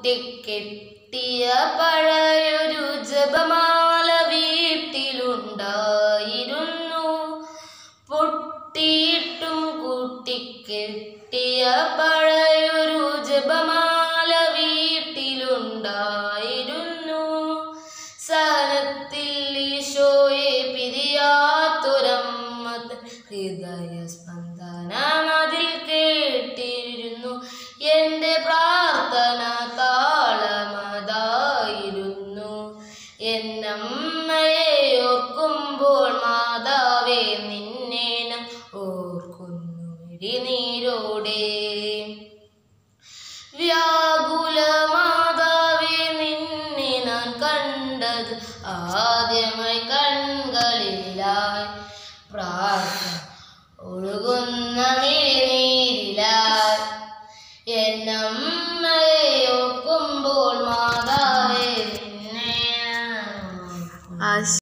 കൂട്ടിക്കെട്ടിയ പഴയൊരു ജപമാല വീട്ടിലുണ്ടായിരുന്നു പൊട്ടിയിട്ടും കൂട്ടിക്കെട്ടിയ പഴയൊരു ജപമാല വീട്ടിലുണ്ടായിരുന്നു സഹനത്തിൽ ഈശോയെ പിരിയാത്തൊരമ്മ തൻ ഹൃദയ സ്പന്ദനം അതിൽ കേട്ടിരുന്നു എൻ്റെ പ്രാർത്ഥന താളമതായിരുന്നു എന്നമ്മയെ ഓർക്കുമ്പോൾ മാതാവേ നിന്നെ നാം ഓർക്കുന്നു ഇടിനീരോടെ വ്യാകുല മാതാവേ നിന്നെ ഞാൻ കണ്ടത് ആദ്യമായി കൺകളിലായി പ്രാർത്ഥന ഒഴുകുന്ന നീരിലായി എന്നമ്മയെ ഓർക്കുമ്പോൾ മാതാവേ നിന്നെ ഞാൻ ഓർക്കുന്നു.